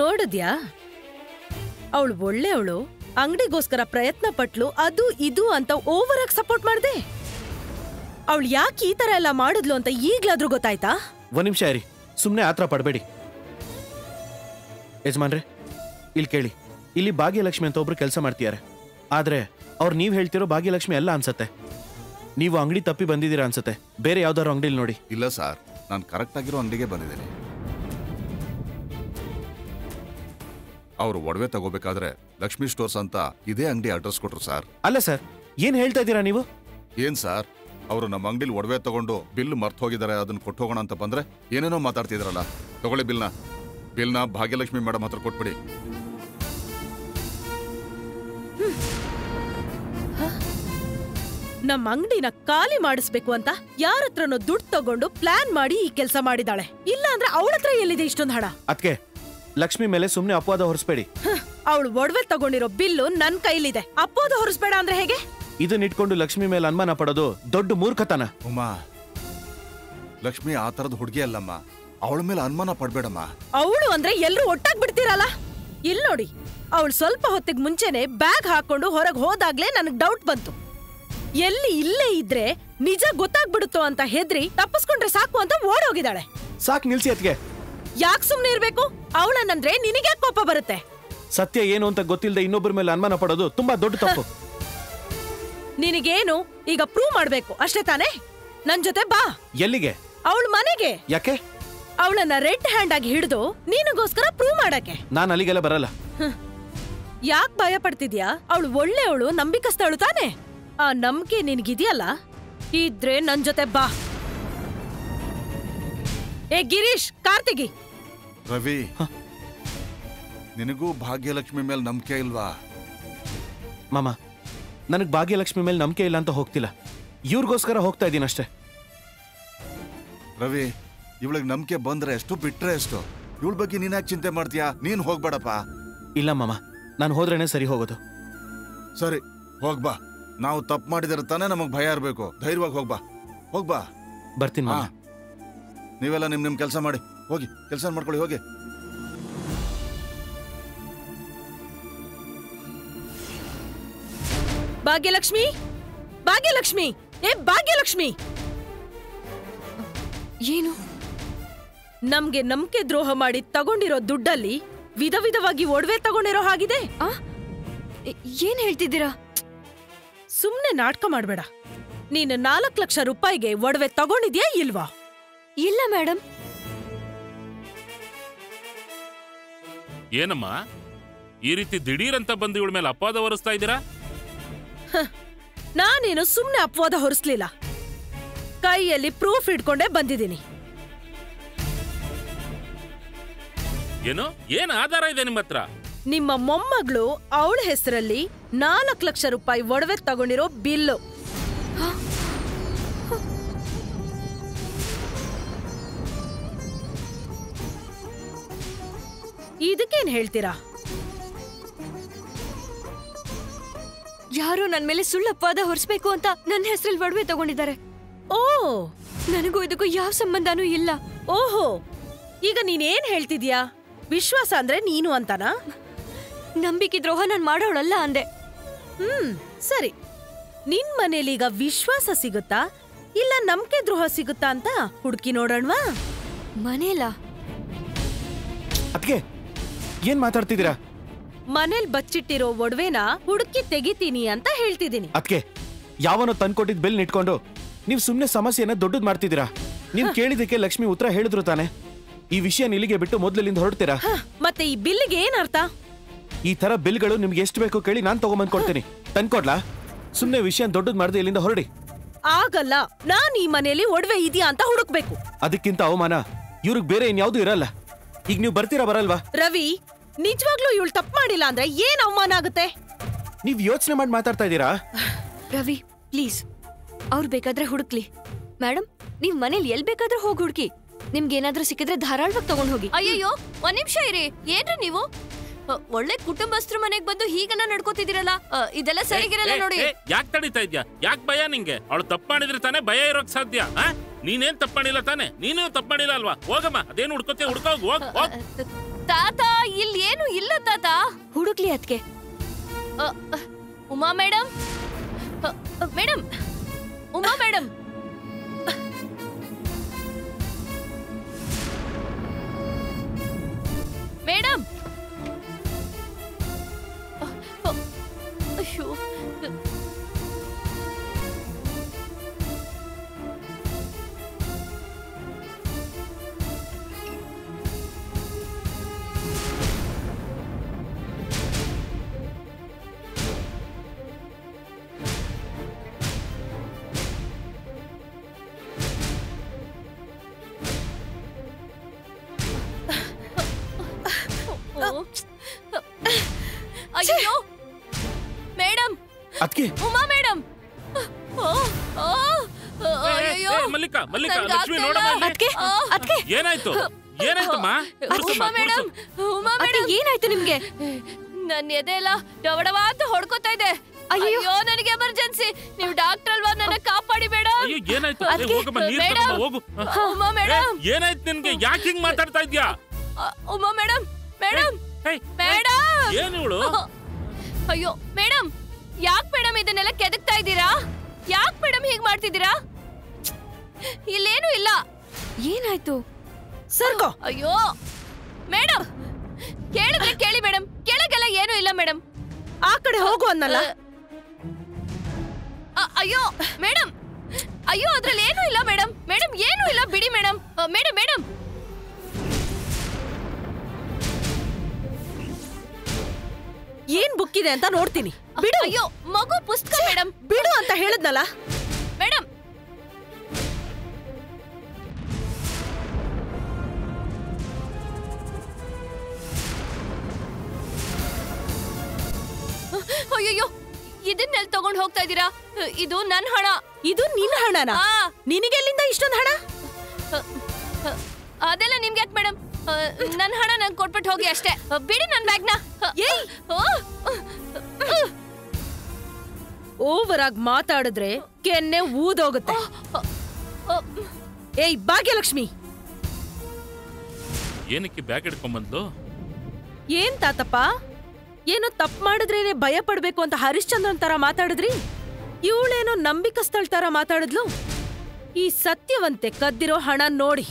ನೋಡಿದ್ಯಾ ಅವಳು ಒಳ್ಳೆಯವಳು ಅಂಗಡಿಗೋಸ್ಕರ ಪ್ರಯತ್ನ ಪಟ್ಲು ಅದು ಇದು ಅಂತ ಓವರ್ ಆಗಿ ಸಪೋರ್ಟ್ ಮಾಡ್ದೆ ಅವಳು ಯಾಕೆ ಈ ತರ ಎಲ್ಲ ಮಾಡಿದ್ಲು ಅಂತ ಈಗ್ಲಾದ್ರೂ ಗೊತ್ತಾಯ್ತಾ ಒಂದ್ ನಿಮಿಷ ಇರಿ ಸುಮ್ಮನೆ ಆತರ ಪಡಬೇಡಿ ಯಜಮಾನ್ರೆ ಇಲ್ಲಿ ಕೇಳಿ ಇಲ್ಲಿ ಭಾಗ್ಯಲಕ್ಷ್ಮಿ ಅಂತ ಒಬ್ರು ಕೆಲಸ ಮಾಡ್ತಿದ್ದಾರೆ ಆದ್ರೆ ಅವ್ರು ನೀವು ಹೇಳ್ತಿರೋ ಭಾಗ್ಯಲಕ್ಷ್ಮಿ ಅಲ್ಲ ಅನ್ಸತ್ತೆ ನೀವು ಅಂಗಡಿ ತಪ್ಪಿ ಬಂದಿದ್ದೀರಾ ಅನ್ಸತ್ತೆ ಬೇರೆ ಯಾವ್ದಾದ್ರು ಅಂಗಡಿಲಿ ನೋಡಿ ಇಲ್ಲ ಸರ್ ನಾನು ಕರೆಕ್ಟ್ ಆಗಿರೋ ಅಂಗಡಿಗೆ ಬಂದಿದ್ದೀನಿ ಅವರು ಒಡವೆ ತಗೋಬೇಕಾದ್ರೆ ಲಕ್ಷ್ಮಿ ಸ್ಟೋರ್ಸ್ ಅಂತ ಇದೇ ಅಂಗಡಿ ಅಡ್ರೆಸ್ ಕೊಟ್ರು ಸರ್ ಅಲ್ಲ ಸರ್ ಏನ್ ಹೇಳ್ತಾ ಇದ್ದೀರಾ ನೀವು ಏನ್ ಸರ್ ಅವರು ನಮ್ಮ ಅಂಗಡಿಲಿ ಒಡವೆ ತಗೊಂಡು ಬಿಲ್ ಮರ್ತ್ ಹೋಗಿದ್ದಾರೆ ಅದನ್ನ ಕೊಟ್ಟು ಹೋಗೋಣ ಅಂತ ಬಂದ್ರೆ ಏನೇನೋ ಮಾತಾಡ್ತಿದ್ರಲ್ಲ ತಗೊಳ್ಳಿ ಬಿಲ್ನ ಬಿಲ್ನ ಭಾಗ್ಯಲಕ್ಷ್ಮಿ ಮೇಡಮ್ ಹತ್ರ ಕೊಟ್ಬಿಡಿ ನಮ್ಮ ಅಂಗಡಿನ ಖಾಲಿ ಮಾಡಿಸ್ಬೇಕು ಅಂತ ಯಾರ ಹತ್ರನೋ ದುಡ್ಡು ತಗೊಂಡು ಪ್ಲಾನ್ ಮಾಡಿ ಈ ಕೆಲಸ ಮಾಡಿದಾಳೆ ಇಲ್ಲ ಅಂದ್ರೆ ಅವಳ ಹತ್ರ ಎಲ್ಲಿದೆ ಇಷ್ಟೊಂದು ಹಣ ಅದಕ್ಕೆ ಲಕ್ಷ್ಮಿ ಮೇಲೆ ಸುಮ್ಮನೆ ಅಪವಾದ ಹೊರಿಸ್ಬೇಡಿ ಅವಳು ಒಡವೆ ತಗೊಂಡಿರೋ ಬಿಲ್ಲು ನನ್ ಕೈಲಿದೆ ಅಪ್ಪೋದು ಹೊರಿಸ್ಬೇಡ ಅಂದ್ರೆ ಹೇಗೆ ಇದನ್ನ ಇಟ್ಕೊಂಡು ಲಕ್ಷ್ಮಿ ಮೇಲೆ ಅನುಮಾನ ಪಡೋದು ದೊಡ್ಡ ಮೂರ್ಖತನ ಉಮಾ ಲಕ್ಷ್ಮಿ ಆ ಥರದ ಹುಡುಗಿ ಅಲ್ಲಮ್ಮ ಅವಳ ಮೇಲೆ ಅನುಮಾನ ಪಡ್ಬೇಡಮ್ಮ ಅವಳು ಅಂದ್ರೆ ಎಲ್ರು ಒಟ್ಟಾಗ್ ಬಿಡ್ತೀರಲ್ಲ ಇಲ್ ನೋಡಿ ಅವಳು ಸ್ವಲ್ಪ ಹೊತ್ತಿಗೆ ಮುಂಚೆನೆ ಬ್ಯಾಗ್ ಹಾಕೊಂಡು ಹೊರಗೆ ಹೋದಾಗ್ಲೇ ನನಗ್ ಡೌಟ್ ಬಂತು ಎಲ್ಲಿ ಇಲ್ಲೇ ಇದ್ರೆ ನಿಜ ಗೊತ್ತಾಗ್ಬಿಡುತ್ತೋ ಅಂತ ಹೆದ್ರಿ ತಪ್ಪಿಸ್ಕೊಂಡ್ರೆ ಸಾಕು ಅಂತ ಓಡೋಗಿದ್ದಾಳೆ ಸಾಕ್ ನಿಲ್ಸಿ ಅತ್ಗೆ ಯಾಕ್ ಸುಮ್ನೆ ಇರ್ಬೇಕು ಅವಳನ್ನಂದ್ರೆ ನಿನಗೆ ಕೋಪ ಬರುತ್ತೆ ಸತ್ಯ ಏನು ಅಂತ ಗೊತ್ತಿಲ್ಲದೆ ಇನ್ನೊಬ್ಬರ ಮೇಲೆ ಅನುಮಾನ ಪಡೋದು ತುಂಬಾ ದೊಡ್ಡ ತಪ್ಪು ನಿನಗೇನು ಈಗ ಪ್ರೂವ್ ಮಾಡ್ಬೇಕು ಅಷ್ಟೇ ತಾನೇ ನನ್ ಜೊತೆ ಬಾ ಎಲ್ಲಿಗೆ ಅವಳ ಮನೆಗೆ ಯಾಕೆ ಅವಳನ್ನ ರೆಡ್ ಹ್ಯಾಂಡ್ ಆಗಿ ಹಿಡಿದು ನಿನಗೋಸ್ಕರ ಪ್ರೂವ್ ಮಾಡಕ್ಕೆ ನಾನು ಅಲ್ಲಿಗೆಲ್ಲ ಬರಲ್ಲ ಯಾಕ್ ಭಯ ಪಡ್ತಿದ್ಯಾ ಅವಳು ಒಳ್ಳೆಯವಳು ನಂಬಿಕಸ್ತಳು ತಾನೆ ಆ ನಂಬಿಕೆ ನಿನ್ಗಿದ್ಯಲ್ಲ ಇದ್ರೆ ನನ್ ಜೊತೆ ಬಾ ಏ ಗಿರೀಶ್ ಕಾರ್ತಿಗಿ ರವಿ ನಿನಗೂ ಭಾಗ್ಯಲಕ್ಷ್ಮಿ ಮೇಲೆ ನಂಬಿಕೆ ಇಲ್ವಾ ಮಾಮ ನನಗೆ ಭಾಗ್ಯಲಕ್ಷ್ಮಿ ಮೇಲೆ ನಂಬಿಕೆ ಇಲ್ಲ ಅಂತ ಹೋಗ್ತಿಲ್ಲ ಇವ್ರಿಗೋಸ್ಕರ ಹೋಗ್ತಾ ಇದ್ದೀನಿ ಅಷ್ಟೇ ರವಿ ಇವಳಿಗೆ ನಂಬಿಕೆ ಬಂದ್ರೆ ಎಷ್ಟು ಬಿಟ್ರೆ ಎಷ್ಟು ಇವಳ ಬಗ್ಗೆ ನೀನ್ ಯಾಕೆ ಚಿಂತೆ ಮಾಡ್ತೀಯಾ ನೀನ್ ಹೋಗ್ಬೇಡಪ್ಪ ಇಲ್ಲ ಮಾಮ ನಾನು ಹೋದ್ರೇನೆ ಸರಿ ಹೋಗೋದು ಸರಿ ಹೋಗ್ಬಾ ನಾವು ತಪ್ಪು ಮಾಡಿದ್ರೆ ತಾನೇ ನಮಗ್ ಭಯ ಇರ್ಬೇಕು ಧೈರ್ಯವಾಗಿ ಹೋಗ್ಬಾ ಹೋಗ್ಬಾ ಬರ್ತೀನಿ ಹಾ ಮಾಮ ನೀವೆಲ್ಲ ನಿಮ್ ನಿಮ್ ಕೆಲಸ ಮಾಡಿ ಹೋಗಿ ಕೆಲಸ ಮಾಡ್ಕೊಳ್ಳಿ ಹೋಗಿ ಭಾಗ್ಯಲಕ್ಷ್ಮಿ ಭಾಗ್ಯಲಕ್ಷ್ಮಿ ಏ ಭಾಗ್ಯಲಕ್ಷ್ಮಿ ಏನು ನಮ್ಗೆ ನಂಬಿಕೆ ದ್ರೋಹ ಮಾಡಿ ತಗೊಂಡಿರೋ ದುಡ್ಡಲ್ಲಿ ವಿಧ ವಿಧವಾಗಿ ಒಡವೆ ತಗೊಂಡಿರೋ ಹಾಗಿದೆ ಆ ಏ- ಏನ್ ಹೇಳ್ತಿದ್ದೀರಾ ಸುಮ್ನೆ ನಾಟಕ ಮಾಡ್ಬೇಡ ನೀನು ನಾಲ್ಕು ಲಕ್ಷ ರೂಪಾಯಿಗೆ ಒಡವೆ ತಗೊಂಡಿದ್ಯಾ ಇಲ್ವಾ ಇಲ್ಲ ಮೇಡಮ್ ಏನಮ್ಮ ಈ ರೀತಿ ದಿಢೀರ್ ಅಂತ ಬಂದು ಇವಳ ಮೇಲೆ ಅಪವಾದ ಹೊರಿಸ್ತಾ ಇದ್ದೀರಾ ನಾನೇನು ಸುಮ್ನೆ ಅಪವಾದ ಹೊರಿಸ್ಲಿಲ್ಲ ಕೈಯಲ್ಲಿ ಪ್ರೂಫ್ ಇಟ್ಕೊಂಡೇ ಬಂದಿದ್ದೀನಿ ಏನು ಏನ್ ಆಧಾರ ಇದೆ ನಿಮ್ಮ ಹತ್ರ ನಿಮ್ಮ ಮೊಮ್ಮಗಳು ಅವಳ ಹೆಸರಲ್ಲಿ ನಾಲ್ಕು ಲಕ್ಷ ರೂಪಾಯಿ ಒಡವೆ ತಗೊಂಡಿರೋ ಬಿಲ್ಲು ಇದಕ್ಕೇನ್ ಹೇಳ್ತೀರಾ ಯಾರೋ ನನ್ ಮೇಲೆ ಸುಳ್ಳು ಅಪವಾದ ಹೊರಿಸ್ಬೇಕು ಅಂತ ನನ್ನ ಹೆಸರಲ್ಲಿ ಒಡವೆ ತಗೊಂಡಿದ್ದಾರೆ ಓ ನನಗೂ ಇದಕ್ಕೂ ಯಾವ ಸಂಬಂಧನೂ ಇಲ್ಲ ಓಹೋ ಈಗ ನೀನೇನ್ ಹೇಳ್ತಿದ್ಯಾ ವಿಶ್ವಾಸ ಅಂದ್ರೆ ನೀನು ಅಂತನಾ ನಂಬಿಕೆ ದ್ರೋಹ ನಾನ್ ಮಾಡೋಳಲ್ಲ ಅಂದೆ ಹ್ಮ್ ಸರಿ ನಿನ್ ಮನೇಲಿ ಈಗ ವಿಶ್ವಾಸ ಸಿಗುತ್ತಾ ಇಲ್ಲ ನಂಬಿಕೆ ದ್ರೋಹ ಸಿಗುತ್ತಾ ಅಂತ ಹುಡುಕಿ ನೋಡೋಣವಾ ಮನೇಲ ಅದಕ್ಕೆ ಏನ್ ಮಾತಾಡ್ತಿದ್ದೀರಾ ಮನೇಲ್ ಬಚ್ಚಿಟ್ಟಿರೋ ಒಡವೆನ ಹುಡುಕಿ ತೆಗಿತೀನಿ ಅಂತ ಹೇಳ್ತಿದ್ದೀನಿ ಅದಕ್ಕೆ ಯಾವನೋ ತಂದ್ಕೊಟ್ಟಿದ್ ಬೆಲ್ ಇಟ್ಕೊಂಡು ನೀವು ಸುಮ್ಮನೆ ಸಮಸ್ಯೆನ ದೊಡ್ಡದ್ ಮಾಡ್ತಿದ್ದೀರಾ ನೀವು ಕೇಳಿದಕ್ಕೆ ಲಕ್ಷ್ಮಿ ಉತ್ತರ ಹೇಳಿದ್ರು ತಾನೆ ಈ ವಿಷಯ ಇಲ್ಲಿಗೆ ಬಿಟ್ಟು ಮೊದ್ಲಿಂದ ಹೊರಡ್ತೀರಾ ಹ, ಮತ್ತೆ ಈ ಬಿಲ್ಲಿಗೆ ಏನ್ ಅರ್ಥ ಈ ತರ ಬಿಲ್ಗಳು ನಿಮ್ಗೆ ಎಷ್ಟು ಬೇಕು ಕೇಳಿ ನಾನು ತಗೊಂಬಂದ್ ಕೊಡ್ತೀನಿ ತಂದ್ಕೊಡ್ಲಾ ಸುಮ್ಮನೆ ವಿಷಯ ದೊಡ್ಡದ್ ಮಾಡ್ದೆ ಇಲ್ಲಿಂದ ಹೊರಡಿ ಆಗಲ್ಲ ನಾನ್ ಈ ಮನೇಲಿ ಒಡವೆ ಇದೆಯಾ ಅಂತ ಹುಡುಕ್ಬೇಕು ಅದಕ್ಕಿಂತ ಅವಮಾನ ಇವ್ರಿಗೆ ಬೇರೆ ಇನ್ಯಾವುದೂ ಇರಲ್ಲ ಈಗ ನೀವು ಬರ್ತೀರಾ ಬರಲ್ವಾ ರವಿ ನಿಜವಾಗ್ಲೂ ಇವಳು ತಪ್ಪು ಮಾಡಿಲ್ಲ ಅಂದ್ರೆ ಏನ್ ಅವಮಾನ ಆಗುತ್ತೆ ನೀವ್ ಯೋಚನೆ ಮಾಡಿ ಮಾತಾಡ್ತಾ ಇದ್ದೀರಾ ರವಿ ಪ್ಲೀಸ್ ಅವ್ರು ಬೇಕಾದ್ರೆ ಹುಡುಕ್ಲಿ ಮೇಡಮ್ ನೀವ್ ಮನೇಲಿ ಎಲ್ ಬೇಕಾದ್ರೆ ಹೋಗಿ ಹುಡುಕಿ ನಿಮ್ಗೆ ಏನಾದ್ರೂ ಸಿಕ್ಕಿದ್ರೆ ಧಾರಾಳವಾಗಿ ತಗೊಂಡ್ ಹೋಗಿ ಅಯ್ಯಯ್ಯೋ ಒಂದ್ ನಿಮಿಷ ಇರಿ ಏನ್ರಿ ನೀವು ಅ, ಒಳ್ಳೆ ಕುಟುಂಬಸ್ಥರು ಮನೆಗ್ ಬಂದು ಹೀಗೆಲ್ಲ ನಡ್ಕೋತಿದ್ದೀರಲ್ಲ ಅ, ಇದೆಲ್ಲ ಸರಿಗಿರಲ್ಲ ನೋಡಿ ಯಾಕೆ ತಡೀತಾ ಇದ್ಯಾ ಯಾಕೆ ಭಯ ನಿಂಗೆ ಅವಳು ತಪ್ಪು ಮಾಡಿದ್ರೆ ತಾನೇ ಭಯ ಇರೋಕ್ ಸಾಧ್ಯ ಆ? ನೀನೇನ್ ತಪ್ಪು ಮಾಡಿಲ್ಲ ತಾನೆ ನೀನು ತಪ್ಪು ಮಾಡಿಲ್ಲ ಅಲ್ವಾ ಹೋಗಮ್ಮ ಅದೇನು ಹುಡ್ಕೋತೀಯ ಹುಡ್ಕೋಗ್ ಹೋಗ್ ಹೋಗ್ ತಾತ ಇಲ್ಲಿ ಏನು ಇಲ್ಲ ತಾತ ಹುಡುಕ್ಲಿ ಅದಕ್ಕೆ ಅ, ಅ, ಉಮಾ ಮೇಡಮ್ ಅ, ಅ, ಮೇಡಮ್ ಉಮಾ ಮೇಡಮ್ ಮೇಡಮ್ ಅ, ಅ, ಅಯ್ಯೋ ಓ. ಅಯ್ಯೋ ಮೇಡಮ್ ಅದಕ್ಕೆ ಉಮಾ ಮೇಡಮ್ ಓ, ಓ, ಓ, ಏ, ಏ, ಅಯ್ಯೋ ಏ, ಮಲ್ಲಿಕಾ ಮಲ್ಲಿಕಾ ನನ್ಗ್ ಲಕ್ಷ್ಮಿ ಆಗ್ತಾ ನೋಡಮ್ಮ ಇಲ್ಲ. ಇಲ್ಲಿ. ಅದ್ಕೆ ಅದ್ಕೆ ಏನಾಯ್ತು ಏನಾಯ್ತಮ್ಮ ಕೂರ್ಸಮ್ಮ, ಉಮಾ ಮೇಡಮ್ ಕೂರ್ಸು. ಉಮಾ ಅದ್ಕೆ ಮೇಡಮ್ ಏನಾಯ್ತು ನಿಮ್ಗೆ ನನ್ನ ಎದೆ ಎಲ್ಲ ಡವಡವ ಅಂತ ಹೊಡ್ಕೋತಾ ಇದೆ ಅಯ್ಯಯ್ಯೋ. ಅಯ್ಯೋ ನನಗೆ ಎಮರ್ಜೆನ್ಸಿ ನೀವು ಡಾಕ್ಟರ್ ಅಲ್ವಾ ನನ್ನ ಕಾಪಾಡಿ ಮೇಡಮ್ ಅಯ್ಯೋ ಏನಾಯ್ತು ಏ, ಅದ್ಕೆ- ಹೋಗಮ್ಮ ನೀರ್ ಮೇಡಮ್. ತಗೊಂಬಾ, ಹೋಗು ಉಮಾ ಏ, ಮೇಡಮ್ ಏನಾಯ್ತು ನಿನ್ಗೆ ಯಾಕೆ ಹಿಂಗ್ ಮಾತಾಡ್ತಾ ಇದ್ಯಾ ಅ- ಉಮಾ ಮೇಡಮ್ ಮೇಡಮ್ ಏಯ್, ಮೇಡಮ್ ಏನ್ ಇವಳು ಅಯ್ಯೋ ಮೇಡಮ್ ಯಾಕ್ ಮೇಡಮ್ ಇದನ್ನೆಲ್ಲ ಕೆದಕ್ತಾ ಇದ್ದೀರಾ ಯಾಕ್ ಮೇಡಮ್ ಹೀಗ್ ಮಾಡ್ತಿದ್ದೀರಾ ಇಲ್ಲೇನು ಇಲ್ಲ ಏನಾಯ್ತು ಸರ್ಕೋ ಅಯ್ಯೋ ಮೇಡಮ್ ಕೇಳಿದ್ರೆ ಕೇಳಿ ಮೇಡಮ್ ಕೆಳಗೆಲ್ಲ ಏನೂ ಇಲ್ಲ ಮೇಡಮ್ ಆ ಕಡೆ ಹೋಗು ಅನ್ನಲ್ಲ ಅ- ಅಯ್ಯೋ ಮೇಡಮ್ ಅಯ್ಯೋ ಅದ್ರಲ್ಲಿ ಏನೂ ಇಲ್ಲ ಮೇಡಮ್ ಮೇಡಮ್ ಏನೂ ಇಲ್ಲ ಬಿಡಿ ಮೇಡಮ್ ಮೇಡಮ್ ಮೇಡಮ್ ಏನ್ ಬುಕ್ ಇದೆ ಅಂತ ನೋಡ್ತೀನಿ ಬಿಡು ಅಯ್ಯೋ ಮಗು ಪುಸ್ತಕ ಮೇಡಮ್ ಬಿಡು ಅಂತ ಹೇಳದ್ನಲ್ಲ ಮೇಡಮ್ ಅಯ್ಯಯ್ಯೋ ಇದನ್ನೆಲ್ ತಗೊಂಡ್ ಹೋಗ್ತಾ ಇದ್ದೀರಾ ಇದು ನನ್ ಹಣ ಇದು ನಿನ್ನ ಹಣನ ಆ, ನಿನಗೆಲ್ಲಿಂದ ಇಷ್ಟೊಂದು ಹಣ ಅ, ಅ, ಅದೆಲ್ಲ ನಿಮ್ಗೆ ಯಾಕೆ ಮೇಡಮ್ ನನ್ ಹಣ ನಂಗೆ ಕೊಟ್ಬಿಟ್ಟು ಹೋಗಿ ಅಷ್ಟೇ ಅ, ಬಿಡಿ ನನ್ ಬ್ಯಾಗ್ನ ಏಯ್! ಓ, ಓವರ್ ಆಗಿ ಮಾತಾಡಿದ್ರೆ ಕೆನ್ನೆ ಊದೋಗುತ್ತೆ ಅ, ಏಯ್ ಭಾಗ್ಯಲಕ್ಷ್ಮಿ ಏನಕ್ಕೆ ಬ್ಯಾಗ್ ಹಿಡ್ಕೊಂಬಂದ್ಲು ಏನ್ ತಾತಪ್ಪ ಏನೋ ತಪ್ಪು ಮಾಡಿದ್ರೇನೆ ಭಯ ಪಡ್ಬೇಕು ಅಂತ ಹರಿಶ್ಚಂದ್ರನ್ ತರ ಮಾತಾಡಿದ್ರಿ ಇವಳೇನೋ ನಂಬಿಕಸ್ಥಳ್ ತರ ಮಾತಾಡಿದ್ಲು ಈ ಸತ್ಯವಂತೆ ಕದ್ದಿರೋ ಹಣ ನೋಡಿ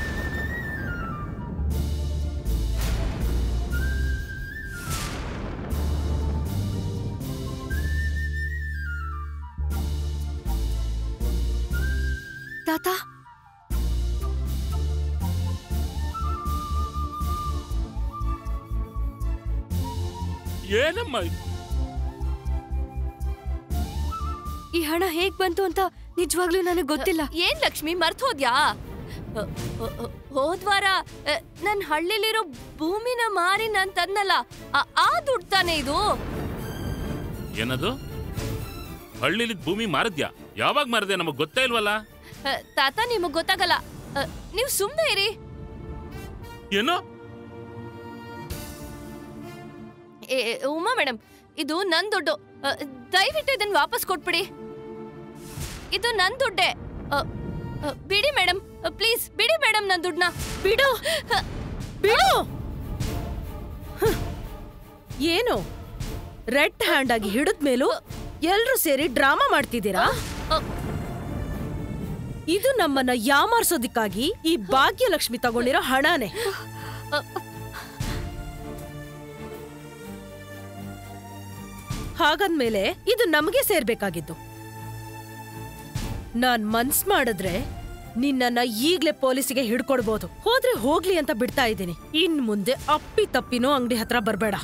ತಾತ ಏನಮ್ಮ ಇದು? ಈ ಹಣ ಹೇಗ್ ಬಂತು ಅಂತ ನಿಜವಾಗ್ಲೂ ನನಗೆ ಗೊತ್ತಿಲ್ಲ ಏನ್ ಲಕ್ಷ್ಮಿ ಮರ್ತ್ ಹೋದ್ಯಾ ಅ, ಅ, ಅ, ಹೋದ್ವಾರ ಅ, ನನ್ ಹಳ್ಳಿಲಿರೋ ಭೂಮಿನ ಮಾರಿ ನಾನ್ ತನ್ನಲ್ಲ ಆ- ಆ ದುಡ್ಡು ತಾನೇ ಇದು ಏನದು ಹಳ್ಳಿಲಿದ್ ಭೂಮಿ ಮಾರದ್ಯಾ ಯಾವಾಗ ಮಾರದೆ ನಮಗ್ ಗೊತ್ತೇ ಇಲ್ವಲ್ಲ ಅ, ತಾತ ನಿಮಗ್ ಗೊತ್ತಾಗಲ್ಲ ಅ, ನೀವ್ ಸುಮ್ನೆ ಇರಿ ಏನು ಏ, ಏ, ಉಮಾ ಮೇಡಮ್ ಇದು ನನ್ ದುಡ್ಡು ಅ, ದಯವಿಟ್ಟು ಇದನ್ನ ವಾಪಸ್ ಕೊಟ್ಬಿಡಿ ಇದು ನನ್ ದುಡ್ಡೆ ಅ, ಅ, ಬಿಡಿ ಮೇಡಮ್ ಪ್ಲೀಸ್ ಬಿಡಿ ಮೇಡಮ್ ನನ್ ದುಡ್ಡನ್ನ ಬಿಡು ಬಿಡು ಹ್ಮ್. ಏನು ರೆಡ್ ಹ್ಯಾಂಡ್ ಆಗಿ ಹಿಡಿದ್ಮೇಲೂ ಎಲ್ರೂ ಸೇರಿ ಡ್ರಾಮಾ ಮಾಡ್ತಿದ್ದೀರಾ ಅ, ಇದು ನಮ್ಮನ್ನ ಯಾಮಾರ್ಸೋದಿಕ್ಕಾಗಿ ಈ ಭಾಗ್ಯಲಕ್ಷ್ಮಿ ತಗೊಂಡಿರೋ ಹಣನೇ ಅ, ಹಾಗಂದ್ಮೇಲೆ ಇದು ನಮಗೆ ಸೇರ್ಬೇಕಾಗಿದ್ದು ನಾನ್ ಮನ್ಸ್ ಮಾಡಿದ್ರೆ ನಿನ್ನನ್ನ ಈಗ್ಲೇ ಪೊಲೀಸಿಗೆ ಹಿಡ್ಕೊಡ್ಬೋದು ಹೋದ್ರೆ ಹೋಗ್ಲಿ ಅಂತ ಬಿಡ್ತಾ ಇದ್ದೀನಿ ಇನ್ ಮುಂದೆ ಅಪ್ಪಿ ತಪ್ಪಿನೂ ಅಂಗಡಿ ಹತ್ರ ಬರ್ಬೇಡ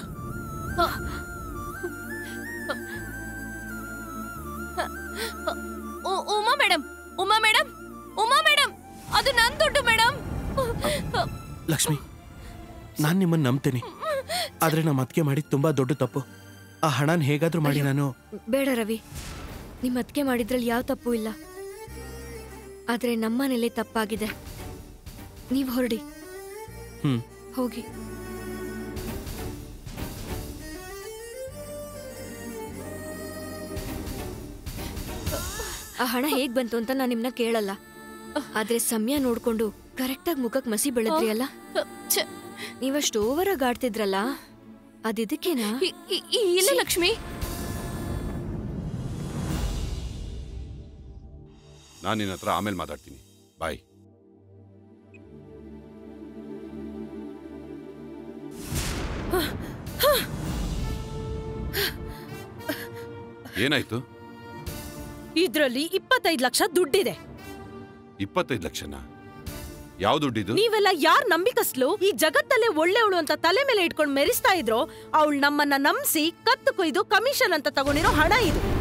ಉ- Uma madam Uma madam Uma madam ಅದು ನನ್ ದುಡ್ಡು ಮೇಡಮ್ ಲಕ್ಷ್ಮಿ ನಾನು ನಿಮ್ಮನ್ನ ನಂಬ್ತೇನೆ ಆದ್ರೆ ನಮ್ಮ ಅತ್ತಿಗೆ ಮಾಡಿದ್ ತುಂಬಾ ದೊಡ್ಡ ತಪ್ಪು ಆ ಹಣನ ಹೇಗಾದ್ರೂ ಮಾಡಿ ನಾನು ಬೇಡ ರವಿ ನಿಮ್ಮ ಅತ್ತಿಗೆ ಮಾಡಿದ್ರಲ್ಲಿ ಯಾವ ತಪ್ಪು ಇಲ್ಲ ಆದ್ರೆ ನಮ್ಮನೇಲೆ ತಪ್ಪಾಗಿದೆ ನೀವು ಹೊರಡಿ ಹ್ಮ್ ಹೋಗಿ ಆ ಹಣ ಹೇಗ್ ಬಂತು ಅಂತ ನಾನು ನಿಮ್ನ ಕೇಳಲ್ಲ ಆದ್ರೆ ಸಮಯ ನೋಡ್ಕೊಂಡು ಕರೆಕ್ಟಾಗಿ ಮುಖಕ್ ಮಸಿ ಬೆಳೆದ್ರಿ ಅಲ್ಲ ಛೆ, ನೀವಷ್ಟು ಓವರ್ ಆಗಿ ಆಡ್ತಿದ್ರಲ್ಲ ಅದಿದಕ್ಕೇನಾ ಇ- ಇ- ಇ- ಇಲ್ಲ ಲಕ್ಷ್ಮಿ ನಾನು ನಿನ್ನ ಹತ್ರ ಆಮೇಲೆ ಮಾತಾಡ್ತೀನಿ ಬಾಯ್ ಏನಾಯ್ತು ಇದ್ರಲ್ಲಿ ಇಪ್ಪತ್ತೈದು ಲಕ್ಷ ದುಡ್ಡಿದೆ ಇಪ್ಪತ್ತೈದು ಲಕ್ಷನ ಯಾವ ದುಡ್ಡಿದು ನೀವೆಲ್ಲ ಯಾರ್ ನಂಬಿಕಸ್ಲು ಈ ಜಗತ್ತಲ್ಲೇ ಒಳ್ಳೆವಳು ಅಂತ ತಲೆ ಮೇಲೆ ಇಟ್ಕೊಂಡು ಮೆರಿಸ್ತಾ ಇದ್ರೋ ಅವಳು ನಮ್ಮನ್ನ ನಂಬಿಸಿ ಕತ್ತು ಕೊಯ್ದು ಕಮಿಷನ್ ಅಂತ ತಗೊಂಡಿರೋ ಹಣ ಇದು